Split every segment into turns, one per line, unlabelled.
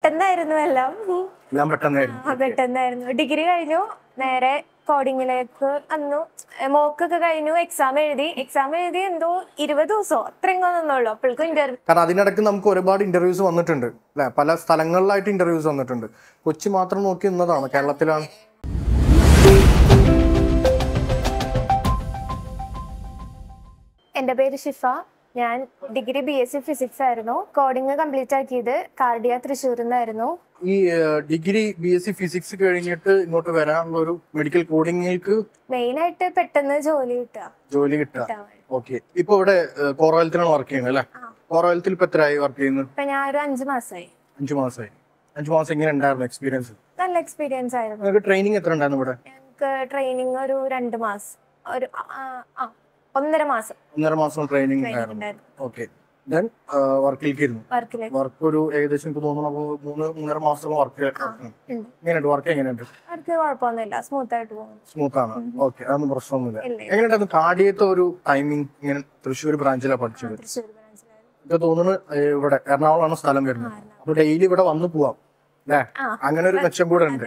പെട്ടെന്നായിരുന്നു എല്ലാം ഉം.
എല്ലാം പെട്ടെന്നായിരുന്നു
ആ പെട്ടെന്നായിരുന്നു ഡിഗ്രി കഴിഞ്ഞു നേരെ കോഡിങ്ങിലേക്ക് വന്നു മോക്കൊക്കെ കഴിഞ്ഞു എക്സാം എഴുതി എക്സാം എഴുതി എന്തോ ഇരുപത് ദിവസമോ അത്രയും നിന്നുള്ളൂ അപ്പോഴേക്കും ഇന്റർവ്യൂ
കാരണം അതിനിടയ്ക്ക് നമുക്ക് ഒരുപാട് ഇന്റർവ്യൂസ് വന്നിട്ടുണ്ട് അല്ലെ പല സ്ഥലങ്ങളിലായിട്ട് ഇന്റർവ്യൂസ് വന്നിട്ടുണ്ട് കൊച്ചി മാത്രം നോക്കി നിന്നതാണ് കേരളത്തിലാണ്
എൻ്റെ പേര് ഷിഫ ഞാൻ degree B S C physics ആയിരുന്നു കോഡിങ് കംപ്ലീറ്റ് ആക്കിയത് കാർഡിയ തൃശ്ശൂരിൽ നിന്നായിരുന്നു
ഈ degree B S C physics കഴിഞ്ഞിട്ട് ഇങ്ങോട്ട് വരാനുള്ള ഒരു മെഡിക്കൽ കോഡിങ്ങിലേക്ക്
മെയിനായിട്ട് പെട്ടെന്ന് ജോലി കിട്ടുക
ജോലി കിട്ടുക
കിട്ടാൻ വേണ്ടി.
ഓക്കെ ഇപ്പൊ ഇവിടെ കോറോലത്തിലാണ് വർക്ക് ചെയ്യുന്നത് അല്ലെ
ആ.
കോറോലത്തിൽ ഇപ്പൊ എത്രയായി വർക്ക് ചെയ്യുന്നത്
ഇപ്പൊ ഞാൻ ഒരു അഞ്ച് മാസമായി
അഞ്ചു മാസമായി അഞ്ചു മാസം എങ്ങനെ ഉണ്ടായിരുന്നു എക്സ്പീരിയൻസ്
നല്ല എക്സ്പീരിയൻസ് ആയിരുന്നു
നിങ്ങൾക്ക് ട്രെയിനിങ് എത്ര ഉണ്ടായിരുന്നു ഇവിടെ
ഞങ്ങൾക്ക് ട്രെയിനിങ് ഒരു രണ്ട് മാസം ഒരു ആ, ആ, ഒന്നര മാസം
ഒന്നര മാസം ട്രെയിനിങ്
ട്രെയിനിങ്
ഉണ്ടായിരുന്നു
ഉണ്ടായിരുന്നു
ഓക്കെ ദെൻ വർക്കിലേക്ക് ഇരുന്നു
വർക്കിലേക്ക്
വർക്ക് ഒരു ഏകദേശം എനിക്ക് തോന്നുന്നു അപ്പൊ മൂന്ന് മൂന്നര മാസം വർക്ക്
ഉണ്ട്
എങ്ങനെയുണ്ട് വർക്ക് എങ്ങനെയുണ്ട്
അവർക്ക് കുഴപ്പമൊന്നുമില്ല സ്മൂത്ത് ആയിട്ട് പോകുന്നു
സ്മൂത്ത് ആണ് ഓക്കെ അതൊന്നും പ്രശ്നമൊന്നുമില്ല
ഇല്ല.
എങ്ങനെയുണ്ടായിരുന്നു കാടിയത്തെ ഒരു ടൈമിംഗ് ഇങ്ങനെ തൃശ്ശൂർ ബ്രാഞ്ചിലാണ് പഠിച്ചത്
തൃശ്ശൂർ ബ്രാഞ്ചിലായിരുന്നു
എനിക്ക് തോന്നുന്നു ഏഹ് ഇവിടെ എറണാകുളമാണ് സ്ഥലം വരുന്നത് അപ്പൊ ഡെയിലി ഇവിടെ വന്ന് പോവാം അല്ലേ
ആ.
അങ്ങനെ ഒരു മെച്ചം കൂടെ ഉണ്ട്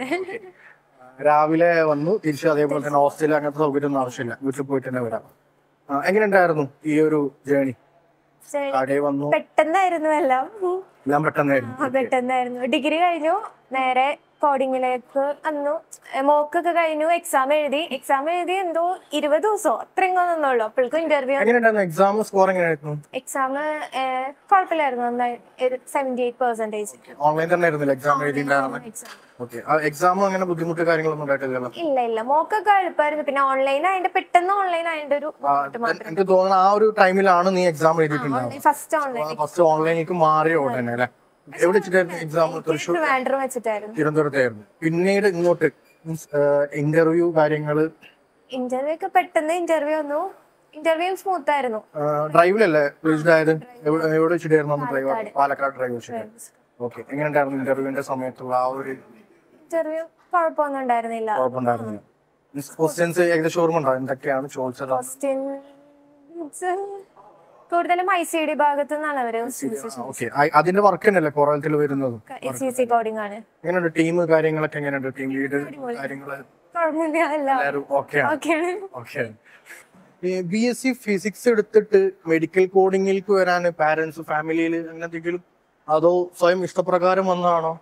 രാവിലെ വന്നു തിരിച്ച് അതേപോലെ തന്നെ ഹോസ്റ്റലിൽ അങ്ങനത്തെ സൗകര്യം ഒന്നും ആവശ്യമില്ല വീട്ടിൽ പോയിട്ട് തന്നെ വരാം ആ, എങ്ങനെയുണ്ടായിരുന്നു ഈ ഒരു ജേണി
ശരി.
കാടിയെ വന്നു
പെട്ടെന്നായിരുന്നു എല്ലാം ഉം.
എല്ലാം പെട്ടെന്നായിരുന്നു
ആ പെട്ടെന്നായിരുന്നു ഡിഗ്രി കഴിഞ്ഞു നേരെ കോഡിങ്ങിലേക്ക് വന്നു മോക്കൊക്കെ കഴിഞ്ഞു എക്സാം എഴുതി എക്സാം എഴുതി എന്തോ ഇരുപത് ദിവസമോ അത്രയും നിന്നുള്ളൂ അപ്പോഴേക്കും ഇന്റർവ്യൂ
എങ്ങനെയുണ്ടായിരുന്നു എക്സാം സ്കോർ എങ്ങനെയായിരുന്നു
എക്സാം കുഴപ്പമില്ലായിരുന്നു നന്നായി ഒരു സെവന്റി എയ്റ്റ് പെർസെന്റേജ്
ഓൺലൈൻ തന്നെ ആയിരുന്നില്ല എക്സാം എഴുതിയിട്ടുണ്ടായിരുന്നത് ഓക്കെ എക്സാം അങ്ങനെ ബുദ്ധിമുട്ട് കാര്യങ്ങളൊന്നും ഉണ്ടായിട്ടില്ലല്ലോ
ഇല്ല ഇല്ല മോക്കൊക്കെ എളുപ്പമായിരുന്നു പിന്നെ ഓൺലൈൻ ആയതിന്റെ പെട്ടെന്ന് ഓൺലൈൻ ആയതിന്റെ ഒരു
ആ, എനിക്ക് തോന്നുന്നു ആ ഒരു ടൈമിലാണ് നീ എക്സാം എഴുതിയിട്ടുണ്ടാവുക
ഫസ്റ്റ് ഓൺലൈൻ
ഫസ്റ്റ് ഓൺലൈനിലേക്ക് മാറിയ ഉടനെ അല്ലെ എവിടെ വെച്ചിട്ടായിരുന്നു എക്സാം തൃശ്ശൂർ
ട്രിവാൻഡ്രം വെച്ചിട്ടായിരുന്നു
തിരുവനന്തപുരത്തായിരുന്നു പിന്നീട് ഇങ്ങോട്ട് മീൻസ് ഇന്റർവ്യൂ കാര്യങ്ങള്
ഇന്റർവ്യൂ ഒക്കെ പെട്ടെന്ന് ഇന്റർവ്യൂ വന്നു ഇന്റർവ്യൂ സ്മൂത്ത് ആയിരുന്നു
ഡ്രൈവിലല്ലേ പ്ലേസ്ഡ് ആയത് എവിടെ എവിടെ വെച്ചിട്ടായിരുന്നു അന്ന് ഡ്രൈവർ പാലക്കാട് ഡ്രൈവ് വെച്ചിട്ട് ഓക്കെ എങ്ങനെയുണ്ടായിരുന്നു ഇന്റർവ്യൂവിന്റെ സമയത്തുള്ള ആ ഒരു
ഇന്റർവ്യൂ കുഴപ്പമൊന്നും ഉണ്ടായിരുന്നില്ല
കുഴപ്പമുണ്ടായിരുന്നില്ല മീൻസ് ക്വസ്റ്റ്യൻസ് ഏകദേശം ഓർമ്മ ഉണ്ടോ എന്തൊക്കെയാണ് ചോദിച്ചത്
ക്വസ്റ്റ്യൻസ് കൂടുതലും ഐ സി ഡി ഭാഗത്തു നിന്നാണ് അവര്
ഓക്കെ അതിന്റെ വർക്ക് തന്നെയല്ലേ കോറലത്തിൽ വരുന്നത്
സി സി കോഡിംഗ് ആണ്
എങ്ങനെയുണ്ട് ടീം കാര്യങ്ങളൊക്കെ എങ്ങനെയുണ്ട് ടീം ലീഡ് കാര്യങ്ങള്
കുഴപ്പമില്ല എല്ലാം
എല്ലാവരും ഓക്കെയാണ്
ഓക്കെയാണ്
okay B S C physics എടുത്തിട്ട് മെഡിക്കൽ കോഡിങ്ങിലേക്ക് വരാൻ പാരന്റ്സ് ഫാമിലിയിൽ അങ്ങനെ എന്തെങ്കിലും അതോ സ്വയം ഇഷ്ടപ്രകാരം വന്നതാണോ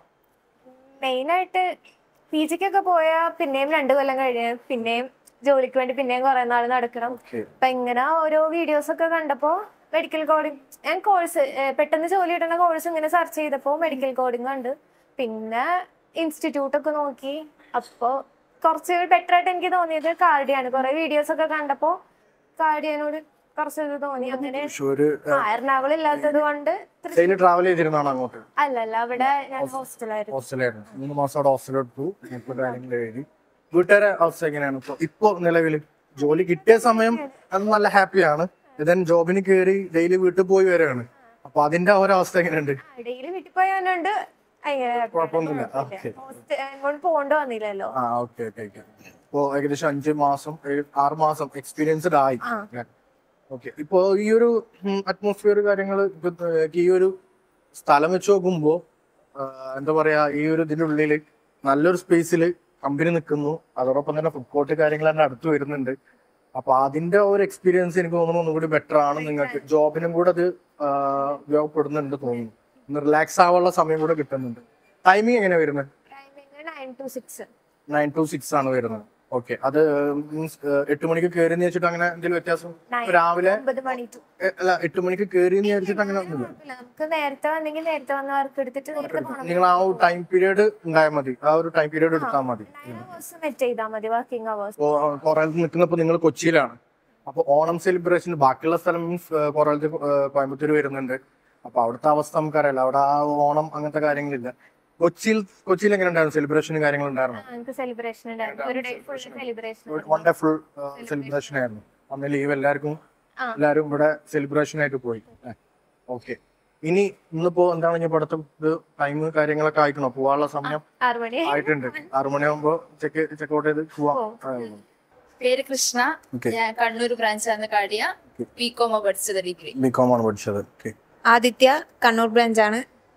മെയിൻ ആയിട്ട് പി ജിക്കൊക്കെ പോയാ പിന്നെയും രണ്ടു കൊല്ലം കഴിഞ്ഞ് പിന്നെയും ജോലിക്ക് വേണ്ടി പിന്നെയും കുറെ നാൾ നടക്കണം
ഓക്കെ
അപ്പൊ ഇങ്ങനെ ഓരോ വീഡിയോസ് ഒക്കെ കണ്ടപ്പോ മെഡിക്കൽ കോഡിംഗ് ഞാൻ കോഴ്സ് പെട്ടെന്ന് ജോലി കിട്ടുന്ന കോഴ്സ് ഇങ്ങനെ സെർച്ച് ചെയ്തപ്പോ മെഡിക്കൽ കോഡിംഗ് കണ്ട് പിന്നെ ഇൻസ്റ്റിറ്റ്യൂട്ട് ഒക്കെ നോക്കി അപ്പോ കുറച്ച് ബെറ്റർ ആയിട്ട് എനിക്ക് തോന്നിയത് കാർഡിയാണ് കുറെ വീഡിയോസ് ഒക്കെ കണ്ടപ്പോ കാർഡിയനോട് കുറച്ച് ഇത് തോന്നി അങ്ങനെ
തൃശ്ശൂര്
ആ, എറണാകുളം ഇല്ലാത്തത് കൊണ്ട് തൃശ്ശൂർ
ഡെയിലി ട്രാവൽ ചെയ്തിരുന്നാണ് അങ്ങോട്ട്
അല്ലല്ല അവിടെ ഞാൻ ഹോസ്റ്റലായിരുന്നു
ഹോസ്റ്റലായിരുന്നു മൂന്ന് മാസം അവിടെ ഹോസ്റ്റൽ എടുത്തു ഇപ്പൊ കാര്യങ്ങൾ എഴുതി വീട്ടുകാരെ അവസ്ഥ എങ്ങനെയാണ് ഇപ്പൊ ഇപ്പൊ നിലവിൽ ജോലി കിട്ടിയ സമയം അത് നല്ല ഹാപ്പിയാണ് ഇതൻ ജോബിന് കയറി ഡെയിലി വീട്ടിൽ പോയി വരികയാണ് അപ്പൊ അതിന്റെ ഒരവസ്ഥ എങ്ങനെയുണ്ട്
ഡെയിലി വീട്ടിൽ പോയാലുണ്ട്
കുഴപ്പമൊന്നുമില്ല ഓക്കെ
ഇങ്ങോട്ട് പോകേണ്ടി വന്നില്ലല്ലോ
ആ ഓക്കെ ഓക്കെ ഓക്കെ ഇപ്പോ ഏകദേശം അഞ്ച് മാസം ഏഴ് ആറ് മാസം എക്സ്പീരിയൻസ്ഡ് ആയി
ആ.
ഓക്കെ ഇപ്പോ ഈ ഒരു അറ്റ്മോസ്ഫിയർ കാര്യങ്ങള് ഇപ്പൊ ഏർ ഈ ഒരു സ്ഥലം വെച്ച് നോക്കുമ്പോ ആ, എന്താ പറയാ ഈ ഒരു ഇതിന്റെ ഉള്ളില് നല്ലൊരു സ്പേസിൽ കമ്പനി നിൽക്കുന്നു അതോടൊപ്പം തന്നെ ഫുഡ് കോർട്ട് കാര്യങ്ങൾ തന്നെ അടുത്ത് വരുന്നുണ്ട് അപ്പൊ അതിന്റെ ഒരു എക്സ്പീരിയൻസ് എനിക്ക് തോന്നുന്നു ഒന്നുകൂടി ബെറ്റർ ആണ് നിങ്ങൾക്ക് ജോബിനും കൂടെ അത് ആ, ഉപയോഗപ്പെടുന്നുണ്ട് തോന്നുന്നു ഒന്ന് റിലാക്സ് ആവാനുള്ള സമയം കൂടെ കിട്ടുന്നുണ്ട് ടൈമിംഗ് എങ്ങനെ വരുന്നത്
timing nine to six
nine to six ആണ് വരുന്നത് ഓക്കെ അത് മീൻസ് എട്ട് മണിക്ക് കയറി വെച്ചിട്ട് അങ്ങനെ എന്തെങ്കിലും വ്യത്യാസം രാവിലെ
ഒമ്പത് മണി ടു
എ, അല്ല എട്ട് മണിക്ക് കയറി വിചാരിച്ചിട്ട് അങ്ങനെ ഒന്നുമില്ല
നമുക്ക് നേരത്തെ വന്നെങ്കിൽ നേരത്തെ വന്ന് വർക്ക് എടുത്തിട്ട് നേരത്തെ പോകണം
നിങ്ങൾ ആ ഒരു ടൈം പീരീഡ് ഉണ്ടായാൽ മതി ആ ഒരു ടൈം പീരീഡ് എടുത്താൽ മതി
അവേഴ്സ് മെറ്റ് ചെയ്താൽ മതി വർക്കിംഗ് അവേഴ്സ്
ഇപ്പോ കോറലത്ത് നിൽക്കുന്നപ്പോ നിങ്ങൾ കൊച്ചിയിലാണ് അപ്പൊ ഓണം സെലിബ്രേഷൻ ബാക്കിയുള്ള സ്ഥലം മീൻസ് കോറലത്ത് കോയമ്പത്തൂർ വരുന്നുണ്ട് അപ്പൊ അവിടുത്തെ അവസ്ഥ നമുക്കറിയാലോ അവിടെ ആ ഓണം അങ്ങനത്തെ കാര്യങ്ങളില്ല കൊച്ചിയിൽ കൊച്ചിയിൽ എങ്ങനെ ഉണ്ടായിരുന്നു സെലിബ്രേഷനും കാര്യങ്ങളുണ്ടായിരുന്നു
നമുക്ക് സെലിബ്രേഷൻ ഉണ്ടായിരുന്നു ഒരു day full celebration
one day full celebration ആയിരുന്നു അന്ന് ലീവ് എല്ലാവർക്കും
ആ.
എല്ലാവരും ഇവിടെ സെലിബ്രേഷൻ ആയിട്ട് പോയി ഓക്കെ ഇനി ഇന്നിപ്പോ എന്താണ് ഇനി പഠിത്തം ഇത് ടൈം കാര്യങ്ങളൊക്കെ ആയിക്കണോ പോവാനുള്ള സമയം
ആറ് മണി
ആയിട്ടുണ്ട് ആറു മണിയാകുമ്പോ ചെക്ക് ചെക്കൗട്ട് ചെയ്ത് പോവാം ആ.
പേര് കൃഷ്ണ
Okay.
ഞാൻ കണ്ണൂർ ബ്രാഞ്ചാണ് കാടിയ ബികോമ പഠിച്ചത് ഡിഗ്രി
ബികോം ആണ് പഠിച്ചത് ഓക്കെ
ആദിത്യ കണ്ണൂർ ബ്രാഞ്ചാണ്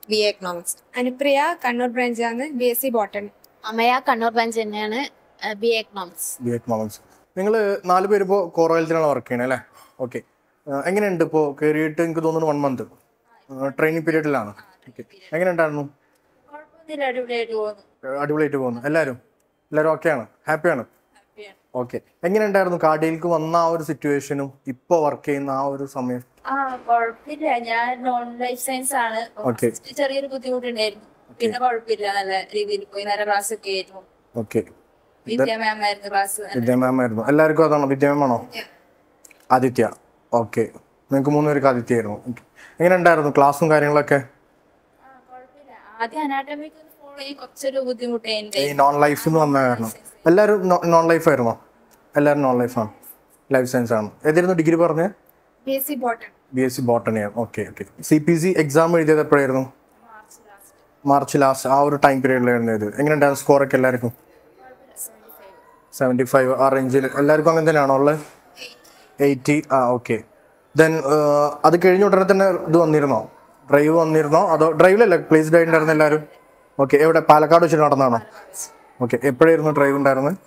B A economics
Anupriya Kannur ബ്രാഞ്ചാണ് B S C botany
Amaya Kannur branch തന്നെയാണ് B A economics
B economics നിങ്ങൾ നാല് പേര് ഇപ്പോൾ കോറോയിലത്തിലാണ് വർക്ക് ചെയ്യണത് അല്ലേ ഓക്കെ എങ്ങനെയുണ്ട് ഇപ്പോൾ കയറിയിട്ട് എനിക്ക് തോന്നുന്നു വൺ മന്ത് ട്രെയിനിങ് പീരീഡിലാണ് ഓക്കെ എങ്ങനെയുണ്ടായിരുന്നു
കുഴപ്പമൊന്നുമില്ല അടിപൊളിയായിട്ട് പോകുന്നു
അടിപൊളിയായിട്ട് പോകുന്നു എല്ലാവരും എല്ലാവരും ഓക്കെയാണ് ഹാപ്പിയാണ് ഓക്കെ എങ്ങനെയുണ്ടായിരുന്നു കാർഡിയയിലേക്ക് വന്ന ആ ഒരു സിറ്റുവേഷനും ഇപ്പോൾ വർക്ക് ചെയ്യുന്ന ആ ഒരു സമയം
ആ കുഴപ്പമില്ല ഞാൻ നോൺ ലൈഫ് സയൻസ് ആണ്
Okay.
First ചെറിയൊരു ബുദ്ധിമുട്ടുണ്ടായിരുന്നു പിന്നെ കുഴപ്പമില്ല നല്ല രീതിയിൽ പോയി നല്ല ക്ലാസ് ഒക്കെ ആയിരുന്നു
ഓക്കെ
വിദ്യ മാം ആയിരുന്നു ക്ലാസ്
വിദ്യ മാം ആയിരുന്നു എല്ലാവർക്കും അതാണോ വിദ്യ മാം ആണോ ആദിത്യ ഓക്കെ നിങ്ങൾക്ക് മൂന്ന് പേർക്ക് ആദിത്യ ആയിരുന്നു Okay. എങ്ങനെ ഉണ്ടായിരുന്നു ക്ലാസ്സും കാര്യങ്ങളൊക്കെ
കുഴപ്പമില്ല ആദ്യം അനാട്ടമിക്ക് ഫോളോ ചെയ്യാൻ കുറച്ചൊരു ബുദ്ധിമുട്ടായിരുന്നു
ഈ നോൺ ലൈഫ് എന്ന് വന്ന കാരണം എല്ലാവരും നോൺ ലൈഫ് ആയിരുന്നോ എല്ലാവരും നോൺ ലൈഫാണ് ലൈഫ് സയൻസ് ആണ് ഏതായിരുന്നു ഡിഗ്രി പറഞ്ഞത്
B S C botany
B S C ബോട്ടണിയാണ് okay okay C P C exam എഴുതിയത് എപ്പോഴായിരുന്നു മാർച്ച് ലാസ്റ്റ് ആ ഒരു ടൈം പീരീഡിലായിരുന്നു ഇത് എങ്ങനെയുണ്ടായിരുന്നു സ്കോറൊക്കെ എല്ലാവർക്കും സെവൻറ്റി ഫൈവ് ആ റേഞ്ചിൽ എല്ലാവർക്കും അങ്ങനെ തന്നെയാണോ ഉള്ളത് എയ്റ്റി ആ ഓക്കെ ദെൻ അത് കഴിഞ്ഞ ഉടനെ തന്നെ ഇത് വന്നിരുന്നോ ഡ്രൈവ് വന്നിരുന്നോ അതോ ഡ്രൈവിലല്ലേ പ്ലേസ്ഡ് ആയിട്ടുണ്ടായിരുന്നു എല്ലാവരും ഓക്കെ എവിടെ പാലക്കാട് വെച്ചിട്ട് നടന്നാണോ ഓക്കെ എപ്പോഴായിരുന്നു ഡ്രൈവ് ഉണ്ടായിരുന്നത്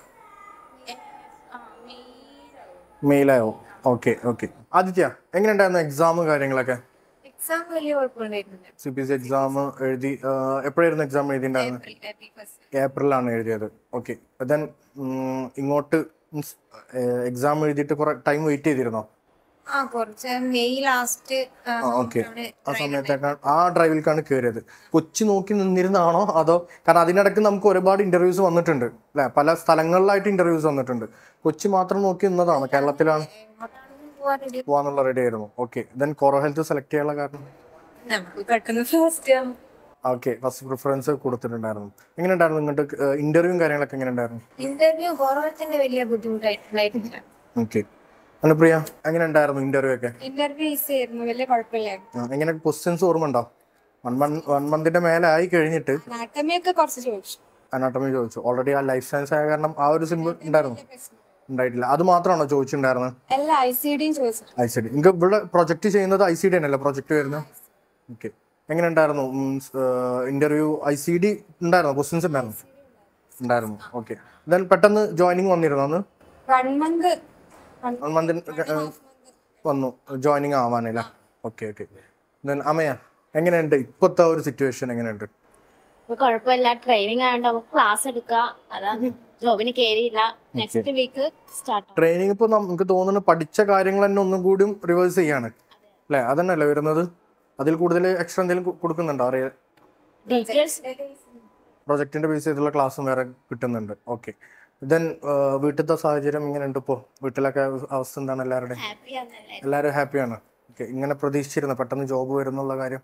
മെയിലായോ ഓക്കെ ഓക്കെ ആദിത്യ എങ്ങനെയുണ്ടായിരുന്നു എക്സാം കാര്യങ്ങളൊക്കെ
എക്സാം വലിയ കുഴപ്പമുണ്ടായിരുന്നില്ല
സി പി സി എക്സാം എഴുതി എപ്പോഴായിരുന്നു എക്സാം എഴുതിയിട്ടുണ്ടായിരുന്നത്
ഏപ്രിൽ ഫസ്റ്റ്
ഏപ്രിലാണ് എഴുതിയത് ഓക്കെ ദെൻ ഇങ്ങോട്ട് മീൻസ് എക്സാം എഴുതിയിട്ട് കുറെ ടൈം വെയിറ്റ് ചെയ്തിരുന്നോ
ആ കുറച്ച് മെയ് ലാസ്റ്റ്
ഓക്കെ ആ സമയത്തേക്കാണ് ആ ഡ്രൈവിലേക്കാണ് കയറിയത് കൊച്ചി നോക്കി നിന്നിരുന്നാണോ അതോ കാരണം അതിനിടയ്ക്ക് നമുക്ക് ഒരുപാട് ഇന്റർവ്യൂസ് വന്നിട്ടുണ്ട് അല്ലെ പല സ്ഥലങ്ങളിലായിട്ട് ഇന്റർവ്യൂസ് വന്നിട്ടുണ്ട് കൊച്ചി മാത്രം നോക്കി നിന്നതാണ് കേരളത്തിലാണ് പോവാന്നുള്ള റെഡി ആയിരുന്നു ഓക്കെ ദെൻ കോറോ ഹെൽത്ത് സെലക്ട് ചെയ്യാനുള്ള കാരണം
നമുക്ക് പെട്ടെന്ന് ഫസ്റ്റ്
ഓക്കെ ഫസ്റ്റ് പ്രിഫറൻസ് കൊടുത്തിട്ടുണ്ടായിരുന്നു എങ്ങനെ ഉണ്ടായിരുന്നു ഇങ്ങോട്ട് ഇന്റർവ്യൂവും കാര്യങ്ങളൊക്കെ എങ്ങനെ ഉണ്ടായിരുന്നു
ഇന്റർവ്യൂ കോറോത്തിന്റെ വലിയ ബുദ്ധിമുട്ടായിട്ടുണ്ടായിട്ടില്ല
ഓക്കെ അനുപ്രിയ എങ്ങനെ ഉണ്ടായിരുന്നു ഇന്റർവ്യൂ ഒക്കെ
ഇന്റർവ്യൂ ഈസി ആയിരുന്നു വലിയ കുഴപ്പമില്ലായിരുന്നു
ആ, എങ്ങനെ ക്വസ്റ്റ്യൻസ് ഓർമ്മ ഉണ്ടോ വൺ മന്ത് വൺ മന്തിന്റെ മേലെ ആയി കഴിഞ്ഞിട്ട്
അനാട്ടമി ഒക്കെ കുറച്ച് ചോദിച്ചു
അനാട്ടമി ചോദിച്ചു ഓൾറെഡി ആ ലൈഫ് സയൻസ് ആയ കാരണം ആ ഒരു സിമ്പിൾ ഉണ്ടായിരുന്നു ഉണ്ടായിട്ടില്ല അത് മാത്രമാണോ ചോദിച്ചിട്ടുണ്ടായിരുന്നത്
എല്ലാ ഐ സി ഡിയും ചോദിച്ചു
ഐ സി ഡി നിങ്ങൾക്ക് ഇവിടെ പ്രൊജക്ട് ചെയ്യുന്നത് ഐ സി ഡി തന്നെയല്ലേ പ്രൊജക്ട് വരുന്നത് ഓക്കെ എങ്ങനെ ഉണ്ടായിരുന്നു ഇന്റർവ്യൂ ഐ സി ഡി ഉണ്ടായിരുന്നു ക്വസ്റ്റ്യൻസ് ഉണ്ടായിരുന്നു ഉണ്ടായിരുന്നു ഓക്കെ ദെൻ പെട്ടെന്ന് ജോയിനിങ് വന്നിരുന്നു അന്ന്
വൺ മന്ത്
വൺ മന്തിന് വന്നു ജോയിനിങ് ആവാനല്ല ഓക്കെ ഓക്കെ ദെൻ അമ്മയ എങ്ങനെയുണ്ട് ഇപ്പോഴത്തെ ഒരു സിറ്റുവേഷൻ എങ്ങനെയുണ്ട്
ഇപ്പൊ കുഴപ്പമില്ല ട്രെയിനിങ് ആയതുകൊണ്ട് നമുക്ക് ക്ലാസ് എടുക്കുക അതാണ് ജോബിന് കയറിയില്ല നെക്സ്റ്റ് വീക്ക് സ്റ്റാർട്ട്
ട്രെയിനിങ് ഇപ്പോൾ നമുക്ക് തോന്നുന്നു പഠിച്ച കാര്യങ്ങൾ തന്നെ ഒന്നും കൂടിയും റിവേഴ്സ് ചെയ്യാണ് അല്ലേ അതന്നെയല്ലേ വരുന്നത് അതിൽ കൂടുതൽ എക്സ്ട്രാ എന്തെങ്കിലും കൊ- കൊടുക്കുന്നുണ്ടോ അറിയാ
ഡീറ്റെയിൽസ്
പ്രൊജക്ടിന്റെ ബേസ് ചെയ്തുള്ള ക്ലാസ്സും വേറെ കിട്ടുന്നുണ്ട് ഓക്കെ ദെൻ വീട്ടിലത്തെ സാഹചര്യം ഇങ്ങനെയുണ്ട് ഇപ്പോൾ വീട്ടിലൊക്കെ അവസ്ഥ എന്താണ് എല്ലാവരുടെയും
ഹാപ്പി ആണല്ലേ
എല്ലാവരും ഹാപ്പിയാണ് ഓക്കെ ഇങ്ങനെ പ്രതീക്ഷിച്ചിരുന്നു പെട്ടെന്ന് ജോബ് വരുന്നുള്ള കാര്യം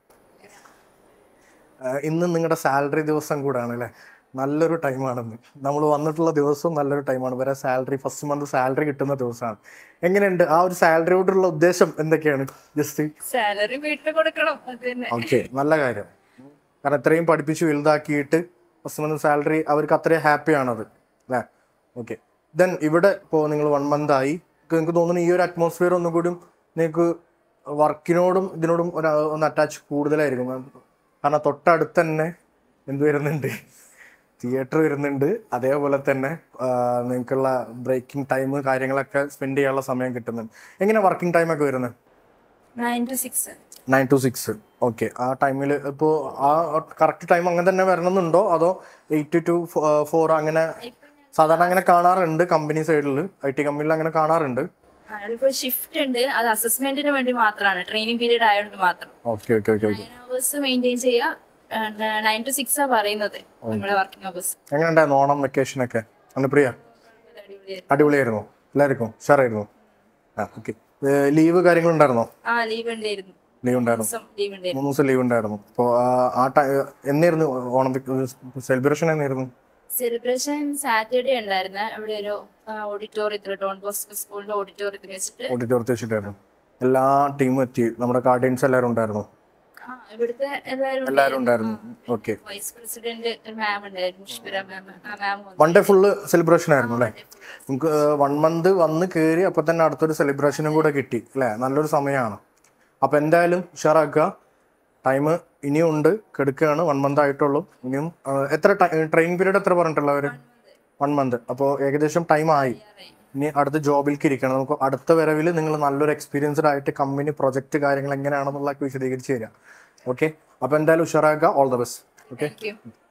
ആ, ഇന്ന് നിങ്ങളുടെ സാലറി ദിവസം കൂടാണ് അല്ലേ നല്ലൊരു ടൈമാണെന്ന് നമ്മൾ വന്നിട്ടുള്ള ദിവസവും നല്ലൊരു ടൈമാണ് വരെ സാലറി ഫസ്റ്റ് മന്ത് സാലറി കിട്ടുന്ന ദിവസമാണ് എങ്ങനെയുണ്ട് ആ ഒരു സാലറിയോടുള്ള ഉദ്ദേശം എന്തൊക്കെയാണ് ജസ്റ്റ്
സാലറി വീട്ടിൽ കൊടുക്കണം അത് തന്നെ
ഓക്കെ നല്ല കാര്യം കാരണം ഇത്രയും പഠിപ്പിച്ച് വലുതാക്കിയിട്ട് ഫസ്റ്റ് മന്ത് സാലറി അവർക്ക് അത്രയും ഹാപ്പിയാണത് അല്ലേ ഓക്കെ ദെൻ ഇവിടെ ഇപ്പോൾ നിങ്ങൾ വൺ മന്ത് ആയി നിങ്ങൾക്ക് തോന്നുന്നു ഈ ഒരു അറ്റ്മോസ്ഫിയർ ഒന്നും കൂടി നിങ്ങൾക്ക് വർക്കിനോടും ഇതിനോടും ഒരു ഒന്ന് അറ്റാച്ച് കൂടുതലായിരിക്കും കാരണം തൊട്ടടുത്ത് തന്നെ എന്ത് വരുന്നുണ്ട് തിയേറ്റർ വരുന്നുണ്ട് അതേപോലെ തന്നെ നിങ്ങൾക്കുള്ള ബ്രേക്കിംഗ് ടൈം കാര്യങ്ങളൊക്കെ സ്പെൻഡ് ചെയ്യാനുള്ള സമയം കിട്ടുന്നുണ്ട് എങ്ങനെ വർക്കിംഗ് ടൈം ഒക്കെ വരുന്നത്
nine to six
nine to six okay ആ ടൈമിൽ ഇപ്പോൾ ആ കറക്റ്റ് ടൈം അങ്ങനെ തന്നെ വരണമെന്നുണ്ടോ അതോ എയ്റ്റ് ടു ഫോർ അങ്ങനെ സാധാരണ അങ്ങനെ കാണാറുണ്ട് കമ്പനി സൈഡിൽ ഐ ടി കമ്പനിയിൽ അങ്ങനെ കാണാറുണ്ട്
അതിപ്പോ ഷിഫ്റ്റ് ഉണ്ട് അത് അസസ്മെന്റിന് വേണ്ടി മാത്രമാണ് ട്രെയിനിങ് പീരീഡ് ആയതുകൊണ്ട് മാത്രം
okay okay okay okay
nine hours maintain ചെയ്യുക നയൻ ടു സിക്സ് ആ പറയുന്നത് നമ്മുടെ വർക്കിംഗ് അവേഴ്സ്
എങ്ങനെ ഉണ്ടായിരുന്നു ഓണം വെക്കേഷൻ ഒക്കെ അനുപ്രിയ അടിപൊളിയായിരുന്നു എല്ലാവർക്കും ഉഷാറായിരുന്നു ആ ഓക്കെ ലീവ് കാര്യങ്ങളുണ്ടായിരുന്നോ
ആ ലീവ് ഉണ്ടായിരുന്നു
ലീവ് ഉണ്ടായിരുന്നു
ദിവസം ലീവ് ഉണ്ടായിരുന്നു
മൂന്ന് ദിവസം ലീവ് ഉണ്ടായിരുന്നു അപ്പോൾ ആ ടൈം എന്നായിരുന്നു ഓണം സെലിബ്രേഷൻ എന്നായിരുന്നു
സെലിബ്രേഷൻ സാറ്റർഡേ ഉണ്ടായിരുന്നു ഇവിടെ ഒരു ഓഡിറ്റോറിയത്തിൽ ഡോൺ ബോസ്കോ സ്കൂളിന്റെ ഓഡിറ്റോറിയത്തിൽ വെച്ചിട്ട്
ഓഡിറ്റോറിയത്തിൽ വെച്ചിട്ടായിരുന്നു എല്ലാ ടീമും എത്തി നമ്മുടെ ഗാർഡിയൻസ് എല്ലാവരും ഉണ്ടായിരുന്നു
ആ ഇവിടുത്തെ എല്ലാവരും
എല്ലാവരും ഉണ്ടായിരുന്നു ഓക്കെ
വൈസ് പ്രസിഡന്റ് ഒരു മാം ഉണ്ടായിരുന്നു മുഷ്ബിര മാം ആ ma'am
one day full celebration ആയിരുന്നു അല്ലേ നമുക്ക് വൺ മന്ത് വന്ന് കയറി അപ്പൊ തന്നെ അടുത്തൊരു സെലിബ്രേഷനും കൂടെ കിട്ടി അല്ലേ നല്ലൊരു സമയമാണ് അപ്പൊ എന്തായാലും ഉഷാറാക്കുക ടൈം ഇനിയും ഉണ്ട് കെടുക്കുകയാണ് വൺ മന്ത് ആയിട്ടുള്ളൂ ഇനിയും ആ, എത്ര ട്രെയിനിങ് പീരീഡ് എത്ര പറഞ്ഞിട്ടുള്ളവർ വൺ മന്ത് അപ്പോൾ ഏകദേശം ടൈം ആയി ഇനി അടുത്ത ജോബിലേക്ക് ഇരിക്കണം നമുക്ക് അടുത്ത വരവിൽ നിങ്ങൾ നല്ലൊരു എക്സ്പീരിയൻസ്ഡ് ആയിട്ട് കമ്പനി പ്രൊജക്ട് കാര്യങ്ങൾ എങ്ങനെയാണെന്നുള്ള വിശദീകരിച്ച് തരാം ഓക്കെ അപ്പോൾ എന്തായാലും ഉഷാറാക്കുക all the best okay
thank U